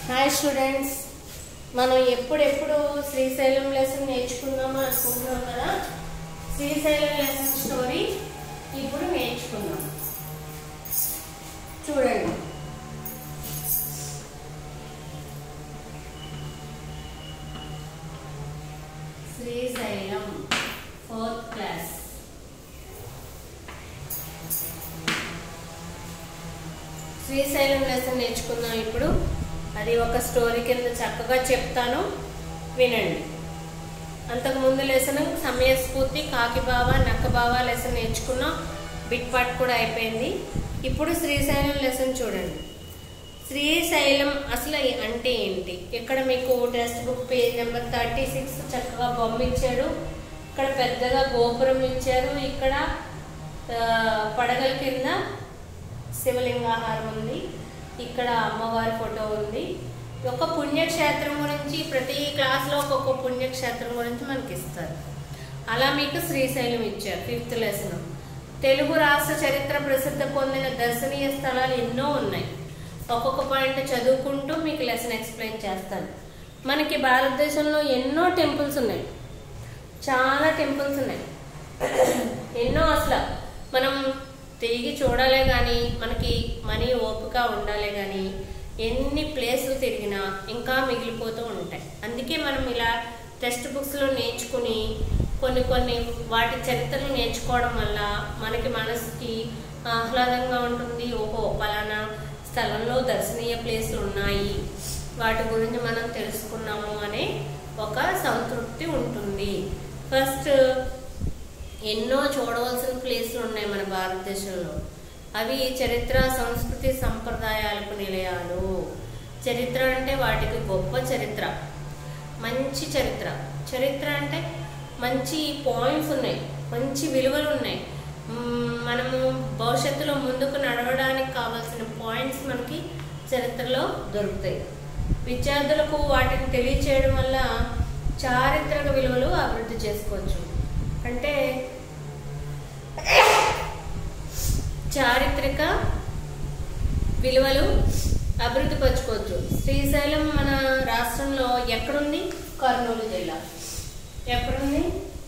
hi students మనం ఎప్పుడెప్పుడు Srisailam lesson నేర్చుకుందామా అనుకుంటున్నాం కదా శ్రీశైలం లెసన్ స్టోరీ ఇప్పుడు నేర్చుకుందాం చూడండి Srisailam fourth class Srisailam lesson నేర్చుకుందాం ఇప్పుడు అది ఒక స్టోరీ కింద చక్కగా చెప్తాను వినండి అంతకు ముందు లెసన్ సమయస్ఫూర్తి కాకిబావ నక్కబావ లెసన్ నేర్చుకున్నాం బిట్ పార్ట్ కూడా అయిపోయింది ఇప్పుడు శ్రీశైలం లెసన్ చూడండి శ్రీశైలం అసలు అంటే ఏంటి ఇక్కడ మీకు textbook page number thirty six చక్కగా బొమ్మ ఇచ్చాడు ఇక్కడ పెద్దగా గోపురం ఇచ్చారు ఇక్కడ ఆ, పడగల కింద శివలింగాహారం ఉంది ఇక్కడ అమ్మవారి ఫోటో ఉంది ఒక పుణ్యక్షేత్రం గురించి ప్రతి క్లాస్లో ఒక్కొక్క పుణ్యక్షేత్రం గురించి మనకి ఇస్తారు అలా మీకు శ్రీశైలం ఇచ్చారు ఫిఫ్త్ లెసన్ తెలుగు రాష్ట్ర చరిత్ర ప్రసిద్ధి పొందిన దర్శనీయ స్థలాలు ఎన్నో ఉన్నాయి ఒక్కొక్క పాయింట్ చదువుకుంటూ మీకు లెసన్ ఎక్స్ప్లెయిన్ చేస్తాను మనకి భారతదేశంలో ఎన్నో టెంపుల్స్ ఉన్నాయి చాలా టెంపుల్స్ ఉన్నాయి ఎన్నో అసలు మనం తిరిగి చూడాలే కానీ మనకి మనీ ఓపిక ఉండాలే కానీ ఎన్ని ప్లేసులు తిరిగినా ఇంకా మిగిలిపోతూ ఉంటాయి అందుకే మనం ఇలా టెక్స్ట్ బుక్స్లో నేర్చుకుని కొన్ని కొన్ని వాటి చరిత్రలు నేర్చుకోవడం వల్ల మనకి మనసుకి ఆహ్లాదంగా ఉంటుంది ఓహో పలానా స్థలంలో దర్శనీయ ప్లేసులు ఉన్నాయి వాటి గురించి మనం తెలుసుకున్నాము అనే ఒక సంతృప్తి ఉంటుంది ఫస్ట్ ఎన్నో చూడవలసిన ప్లేసులు ఉన్నాయి మన భారతదేశంలో అవి చరిత్ర సంస్కృతి సంప్రదాయాలకు నిలయాలు చరిత్ర అంటే వాటికి గొప్ప చరిత్ర మంచి చరిత్ర చరిత్ర అంటే మంచి పాయింట్స్ ఉన్నాయి మంచి విలువలు ఉన్నాయి మ్మ్, మనము భవిష్యత్తులో ముందుకు నడవడానికి కావాల్సిన పాయింట్స్ మనకి చరిత్రలో దొరుకుతాయి విద్యార్థులకు వాటిని తెలియచేయడం వల్ల చారిత్రక విలువలు అభివృద్ధి చేసుకోవచ్చు అంటే చారిత్రక విలువలు అభివృద్ధి పరచుకోవచ్చు శ్రీశైలం మన రాష్ట్రంలో ఎక్కడుంది కర్నూలు జిల్లా ఎక్కడుంది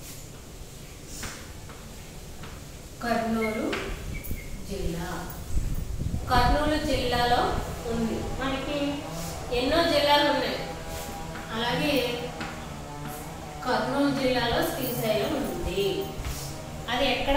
కర్నూలు జిల్లా కర్నూలు జిల్లాలో ఉంది మనకి ఎన్నో జిల్లాలు ఉన్నాయి అలాగే కర్నూలు జిల్లాలో శ్రీశైలం ఉంది అది ఎక్కడ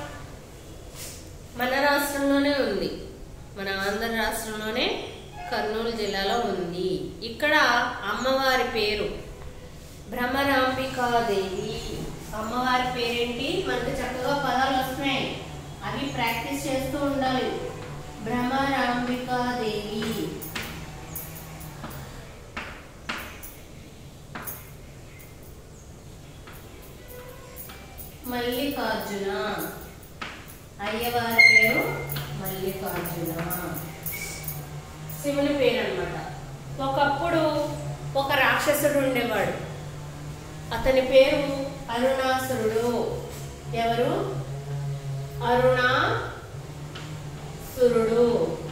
మన రాష్ట్రంలోనే ఉంది మన ఆంధ్ర రాష్ట్రంలోనే కర్నూలు జిల్లాలో ఉంది ఇక్కడ అమ్మవారి పేరు భ్రమరాంబికాదేవి అమ్మవారి పేరేంటి మనకి చక్కగా పదాలు వస్తున్నాయి అవి ప్రాక్టీస్ చేస్తూ ఉండాలి భ్రమరాంబికాదేవి మల్లికార్జున అయ్యవారి పేరు మల్లికార్జున శివుని పేరు అన్నమాట ఒకప్పుడు ఒక రాక్షసుడు ఉండేవాడు అతని పేరు అరుణాసురుడు ఎవరు అరుణాసురుడు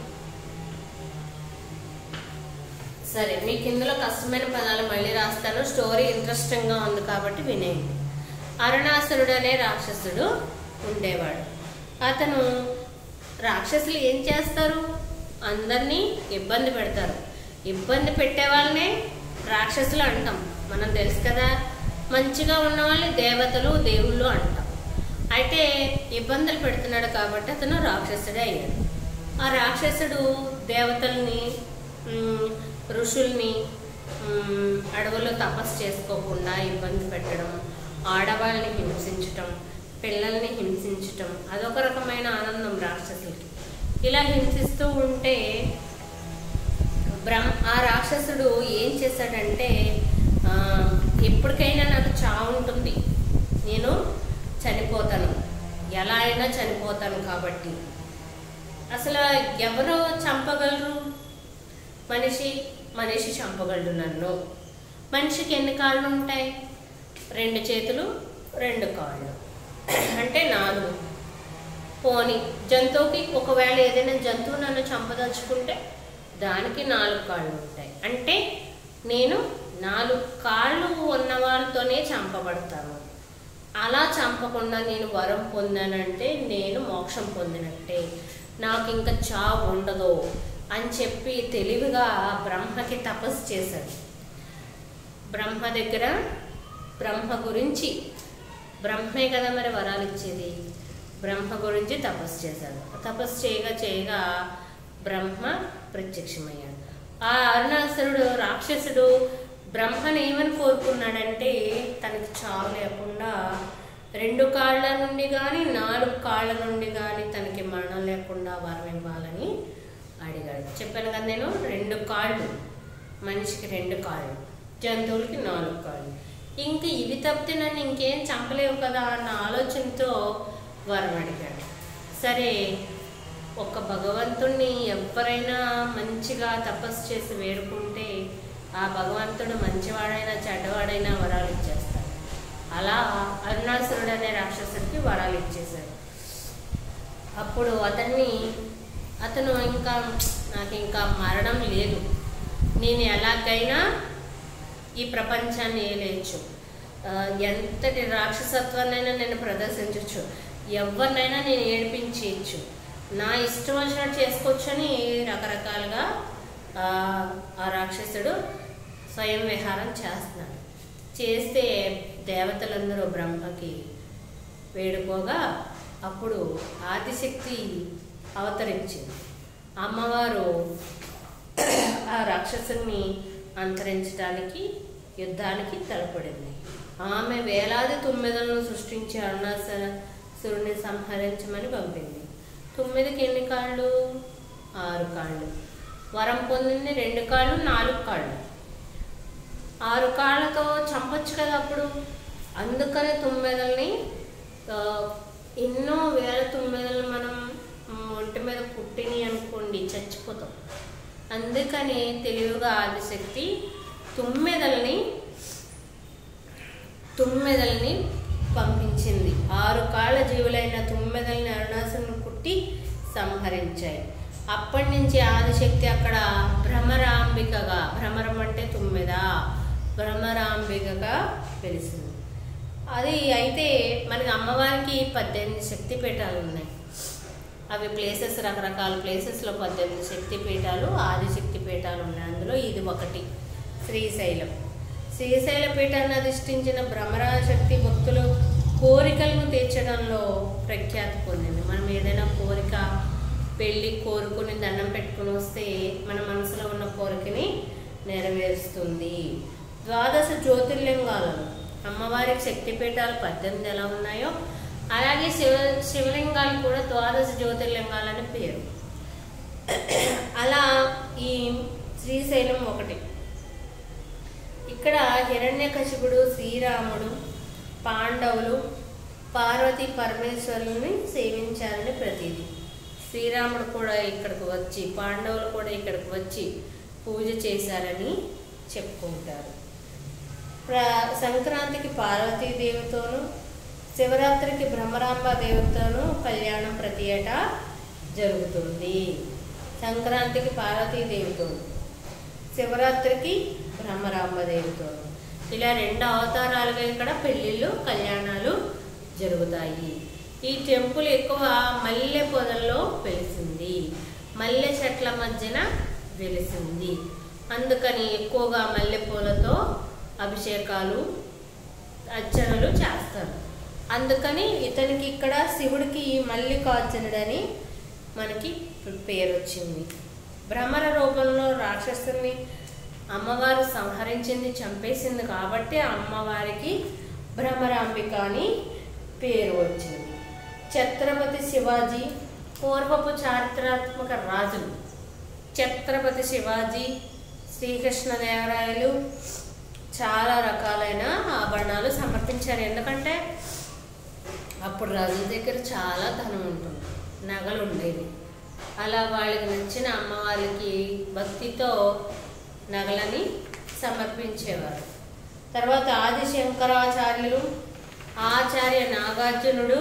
సరే మీకు ఇందులో కష్టమైన పదాలు మళ్ళీ రాస్తాను స్టోరీ ఇంట్రెస్టింగ్ గా ఉంది కాబట్టి వినేయండి అరుణాసురుడు అనే రాక్షసుడు ఉండేవాడు అతను రాక్షసులు ఏం చేస్తారు అందరినీ ఇబ్బంది పెడతారు ఇబ్బంది పెట్టే వాళ్ళనే రాక్షసులు అంటాం మనం తెలుసు కదా మంచిగా ఉన్న వాళ్ళని దేవతలు దేవుళ్ళు అంటాం అయితే ఇబ్బందులు పెడుతున్నాడు కాబట్టి అతను రాక్షసుడే అయ్యాడు ఆ రాక్షసుడు దేవతల్ని మ్, ఋషుల్ని మ్, అడవుల్లో తపస్సు చేసుకోకుండా ఇబ్బంది పెట్టడం ఆడవాళ్ళని హింసించటం పిల్లల్ని హింసించటం అదొక రకమైన ఆనందం రాక్షసులకి ఇలా హింసిస్తూ ఉంటే బ్రహ్మ ఆ రాక్షసుడు ఏం చేశాడంటే ఆ, ఎప్పటికైనా నాకు చావు ఉంటుంది నేను చనిపోతాను ఎలా అయినా చనిపోతాను కాబట్టి అసలు ఎవరు చంపగలరు మనిషి మనిషి చంపగలడు నన్ను మనిషికి ఎన్ని కాళ్ళు ఉంటాయి రెండు చేతులు రెండు కాళ్ళు అంటే నాలుగు పోని జంతువుకి ఒకవేళ ఏదైనా జంతువు నన్ను చంపదలుచుకుంటే దానికి నాలుగు కాళ్ళు ఉంటాయి అంటే నేను నాలుగు కాళ్ళు ఉన్న వాళ్ళతోనే చంపబడతాను అలా చంపకుండా నేను వరం పొందానంటే నేను మోక్షం పొందినట్టే నాకు ఇంకా చావు ఉండదు అని చెప్పి తెలివిగా బ్రహ్మకి తపస్సు చేశాడు బ్రహ్మ దగ్గర బ్రహ్మ గురించి బ్రహ్మే కదా మరి వరాలు ఇచ్చేది బ్రహ్మ గురించి తపస్సు చేశాడు తపస్సు చేయగా చేయగా బ్రహ్మ ప్రత్యక్షమయ్యాడు ఆ అరుణాసురుడు రాక్షసుడు బ్రహ్మను ఏమని కోరుకున్నాడంటే తనకి చావు లేకుండా రెండు కాళ్ళ నుండి కానీ నాలుగు కాళ్ళ నుండి కానీ తనకి మరణం లేకుండా వరం ఇవ్వాలని అడిగాడు చెప్పాను కదా నేను రెండు కాళ్ళు మనిషికి రెండు కాళ్ళు జంతువులకి నాలుగు కాళ్ళు ఇంకా ఇవి తప్పితే నన్ను ఇంకేం చంపలేవు కదా అన్న ఆలోచనతో వరం అడిగాడు సరే ఒక భగవంతుణ్ణి ఎవరైనా మంచిగా తపస్సు చేసి వేడుకుంటే ఆ భగవంతుడు మంచివాడైనా చెడ్డవాడైనా వరాలు ఇచ్చేస్తాడు అలా అరుణాసురుడు అనే రాక్షసుడికి వరాలు ఇచ్చేశాడు అప్పుడు అతన్ని అతను ఇంకా నాకు ఇంకా మరణం లేదు నేను ఎలాగైనా ఈ ప్రపంచాన్ని ఏలేయచ్చు ఆ, ఎంతటి రాక్షసత్వాన్నైనా నేను ప్రదర్శించవచ్చు ఎవరినైనా నేను ఏడిపించేయచ్చు నా ఇష్టం వచ్చినట్టు చేసుకోవచ్చని రకరకాలుగా ఆ, ఆ రాక్షసుడు స్వయం విహారం చేస్తున్నాడు చేస్తే దేవతలందరూ బ్రహ్మకి వేడుకోగా అప్పుడు ఆదిశక్తి అవతరించింది అమ్మవారు ఆ రాక్షసుని అంతరించడానికి యుద్ధానికి తలపడింది ఆమె వేలాది తుమ్మెదలను సృష్టించి అరుణాసురుని సంహరించమని పంపింది తొమ్మిదికి ఎన్ని కాళ్ళు ఆరు కాళ్ళు వరం పొందింది రెండు కాళ్ళు నాలుగు కాళ్ళు ఆరు కాళ్ళతో చంపొచ్చు కదా అప్పుడు అందుకనే తుమ్మెదల్ని ఆ, ఎన్నో వేల తుమ్మెదలు మనం మ్, ఒంటి మీద పుట్టిని అనుకోండి చచ్చిపోతాం అందుకని తెలివిగా ఆదిశక్తి తుమ్మెదల్ని తుమ్మెదల్ని పంపించింది ఆరు కాళ్ళ జీవులైన తుమ్మెదల్ని అరుణాసురుని కుట్టి సంహరించాయి అప్పటి నుంచి ఆదిశక్తి అక్కడ భ్రమరాంబికగా భ్రమరం అంటే తుమ్మెద భ్రమరాంబికగా వెలిసింది అది అయితే మనకి అమ్మవారికి పద్దెనిమిది శక్తి పీఠాలు ఉన్నాయి అవి ప్లేసెస్ రకరకాల ప్లేసెస్లో పద్దెనిమిది శక్తి పీఠాలు ఆది శక్తి పీఠాలు ఉన్నాయి అందులో ఇది ఒకటి శ్రీశైలం శ్రీశైల పీఠాన్ని అధిష్ఠించిన భ్రమరాశక్తి భక్తులు కోరికలను తీర్చడంలో ప్రఖ్యాతి పొందింది మనం ఏదైనా కోరిక పెళ్ళి కోరుకుని దండం పెట్టుకుని వస్తే మన మనసులో ఉన్న కోరికని నెరవేరుస్తుంది ద్వాదశ జ్యోతిర్లింగాలను అమ్మవారికి శక్తిపీఠాలు పద్దెనిమిది ఎలా ఉన్నాయో అలాగే శివ శివలింగాలు కూడా ద్వాదశ జ్యోతిర్లింగాలని పేరు అలా ఈ శ్రీశైలం ఒకటి ఇక్కడ హిరణ్యకశిపుడు శ్రీరాముడు పాండవులు పార్వతీ పరమేశ్వరుని సేవించారని ప్రతీది శ్రీరాముడు కూడా ఇక్కడికి వచ్చి పాండవులు కూడా ఇక్కడికి వచ్చి పూజ చేశారని చెప్పుకుంటారు ప్ర సంక్రాంతికి పార్వతీదేవితోనూ శివరాత్రికి భ్రమరాంబ దేవతను కళ్యాణం ప్రతి ఏటా జరుగుతుంది సంక్రాంతికి పార్వతీదేవితో శివరాత్రికి బ్రహ్మరాంబ దేవితో ఇలా రెండు అవతారాలుగా ఇక్కడ పెళ్ళిళ్ళు కళ్యాణాలు జరుగుతాయి ఈ టెంపుల్ ఎక్కువ మల్లె పొదల్లో వెలిసింది మల్లె చెట్ల మధ్యన వెలిసింది అందుకని ఎక్కువగా మల్లె పూలతో అభిషేకాలు అర్చనలు చేస్తారు అందుకని ఇతనికి ఇక్కడ శివుడికి మల్లికార్జునుడని మనకి పేరు వచ్చింది భ్రమర రూపంలో రాక్షసుని అమ్మవారు సంహరించింది చంపేసింది కాబట్టి అమ్మవారికి భ్రమరాంబిక అని పేరు వచ్చింది ఛత్రపతి శివాజీ పూర్వపు చారిత్రాత్మక రాజులు ఛత్రపతి శివాజీ శ్రీకృష్ణదేవరాయలు చాలా రకాలైన ఆభరణాలు సమర్పించారు ఎందుకంటే అప్పుడు రాజుల దగ్గర చాలా ధనం ఉంటుంది నగలు ఉండేవి అలా వాళ్ళకి నచ్చిన అమ్మవారికి భక్తితో నగలని సమర్పించేవారు తర్వాత ఆది శంకరాచార్యులు ఆచార్య నాగార్జునుడు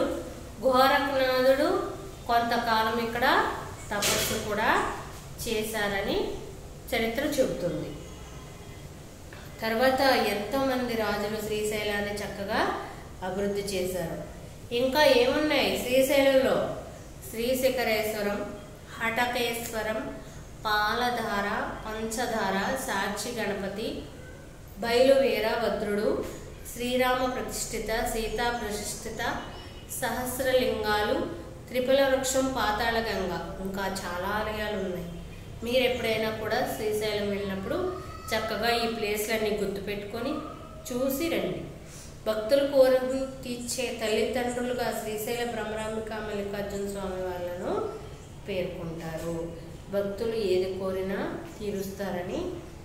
గోరఖనాథుడు కొంతకాలం ఇక్కడ తపస్సు కూడా చేశారని చరిత్ర చెబుతుంది తర్వాత ఎంతోమంది రాజులు శ్రీశైలాన్ని చక్కగా అభివృద్ధి చేశారు ఇంకా ఏమున్నాయి శ్రీశైలంలో శ్రీశిఖరేశ్వరం హటకేశ్వరం పాలధార పంచధార సాక్షి గణపతి బయలు వీరభద్రుడు శ్రీరామ ప్రతిష్ఠిత సీతా ప్రతిష్ఠిత సహస్రలింగాలు త్రిపుల వృక్షం పాతాళ గంగ ఇంకా చాలా ఆలయాలు ఉన్నాయి మీరు ఎప్పుడైనా కూడా శ్రీశైలం వెళ్ళినప్పుడు చక్కగా ఈ ప్లేస్లన్నీ గుర్తుపెట్టుకొని చూసి రండి భక్తుల కోరిక తీర్చే తల్లిదండ్రులుగా శ్రీశైల బ్రహ్మరాంబిక మల్లికార్జున స్వామి వాళ్ళను పేర్కొంటారు భక్తులు ఏది కోరినా తీరుస్తారని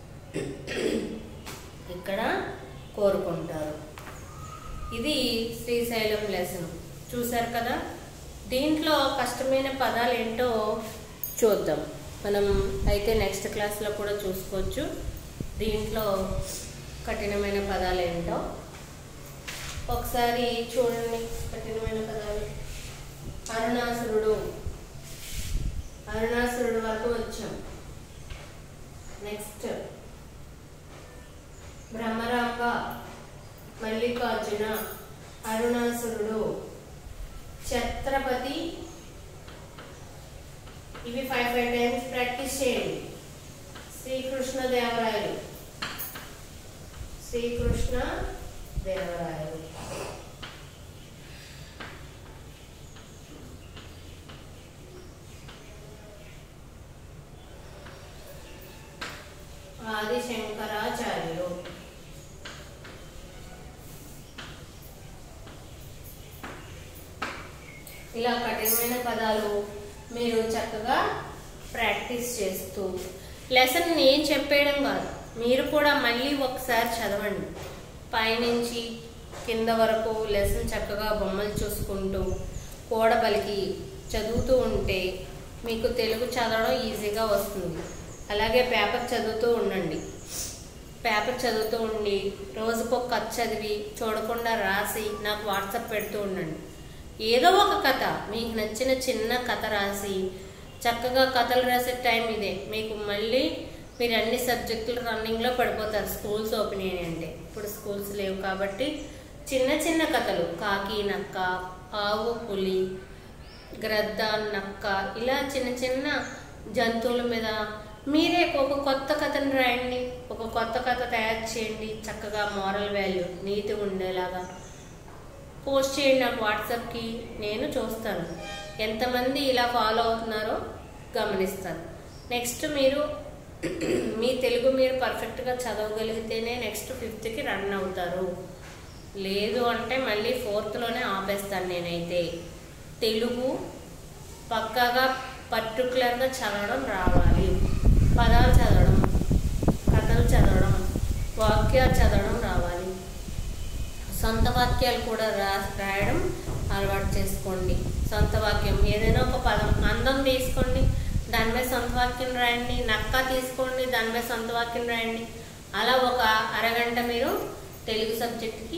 ఇక్కడ కోరుకుంటారు ఇది శ్రీశైలం లెసన్ చూశారు కదా దీంట్లో కష్టమైన పదాలు ఏంటో చూద్దాం మనం అయితే నెక్స్ట్ క్లాస్లో కూడా చూసుకోవచ్చు దీంట్లో కఠినమైన పదాలు ఏంటో ఒకసారి చూడండి కఠినమైన పదాలు అరుణాసురుడు అరుణాసురుడు వరకు వచ్చాం నెక్స్ట్ భ్రమరాంబ మల్లికార్జున అరుణాసురుడు ఛత్రపతి ఇవి ఫైవ్ ఫైవ్ టైమ్స్ ప్రాక్టీస్ చేయండి శ్రీకృష్ణ దేవరాయలు శ్రీకృష్ణ దేవరాయలు ఆది శంకరాచార్యులు ఇలా కఠినమైన పదాలు మీరు చక్కగా ప్రాక్టీస్ చేస్తూ లెసన్ నేను చెప్పేయడం కాదు మీరు కూడా మళ్ళీ ఒకసారి చదవండి పైనుంచి కింద వరకు లెసన్ చక్కగా బొమ్మలు చూసుకుంటూ కూడబలికి చదువుతూ ఉంటే మీకు తెలుగు చదవడం ఈజీగా వస్తుంది అలాగే పేపర్ చదువుతూ ఉండండి పేపర్ చదువుతూ ఉండి రోజుకొక కథ చదివి చూడకుండా రాసి నాకు వాట్సాప్ పెడుతూ ఉండండి ఏదో ఒక కథ మీకు నచ్చిన చిన్న కథ రాసి చక్కగా కథలు రాసే టైం ఇదే మీకు మళ్ళీ మీరు అన్ని సబ్జెక్టులు రన్నింగ్లో పడిపోతారు స్కూల్స్ ఓపెన్ అయ్యాయి అంటే ఇప్పుడు స్కూల్స్ లేవు కాబట్టి చిన్న చిన్న కథలు కాకి నక్క ఆవు పులి గ్రద్ద నక్క ఇలా చిన్న చిన్న జంతువుల మీద మీరే ఒక కొత్త కథను రాయండి ఒక కొత్త కథ తయారు చేయండి చక్కగా మారల్ వాల్యూ నీతి ఉండేలాగా పోస్ట్ చేయండి నాకు వాట్సాప్కి నేను చూస్తాను ఎంతమంది ఇలా ఫాలో అవుతున్నారో గమనిస్తాను నెక్స్ట్ మీరు మీ తెలుగు మీరు పర్ఫెక్ట్గా చదవగలిగితేనే నెక్స్ట్ ఫిఫ్త్కి రన్ అవుతారు లేదు అంటే మళ్ళీ ఫోర్త్లోనే ఆపేస్తాను నేనైతే తెలుగు పక్కాగా పర్టికులర్గా చదవడం రావాలి పదాలు చదవడం కథలు చదవడం వాక్యాలు చదవడం రావాలి సొంత వాక్యాలు కూడా రా రాయడం అలవాటు చేసుకోండి సొంత వాక్యం ఏదైనా ఒక పదం అందం తీసుకోండి దాని మీద సొంత వాక్యం రాయండి నక్క తీసుకోండి దాని మీద సొంత వాక్యం రాయండి అలా ఒక అరగంట మీరు తెలుగు సబ్జెక్ట్కి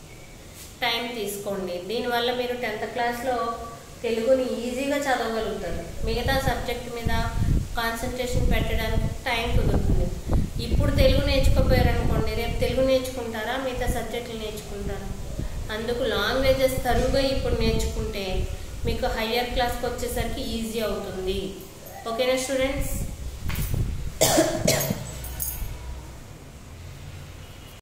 టైం తీసుకోండి దీనివల్ల మీరు టెన్త్ క్లాస్లో తెలుగుని ఈజీగా చదవగలుగుతారు మిగతా సబ్జెక్ట్ మీద కాన్సన్ట్రేషన్ పెట్టడానికి టైం కుదురుతుంది ఇప్పుడు తెలుగు నేర్చుకోపోయారనుకోండి రేపు తెలుగు నేర్చుకుంటారా మిగతా సబ్జెక్టులు నేర్చుకుంటారా అందుకు లాంగ్వేజెస్ తరువుగా ఇప్పుడు నేర్చుకుంటే మీకు హయ్యర్ క్లాస్కి వచ్చేసరికి ఈజీ అవుతుంది ఓకేనా స్టూడెంట్స్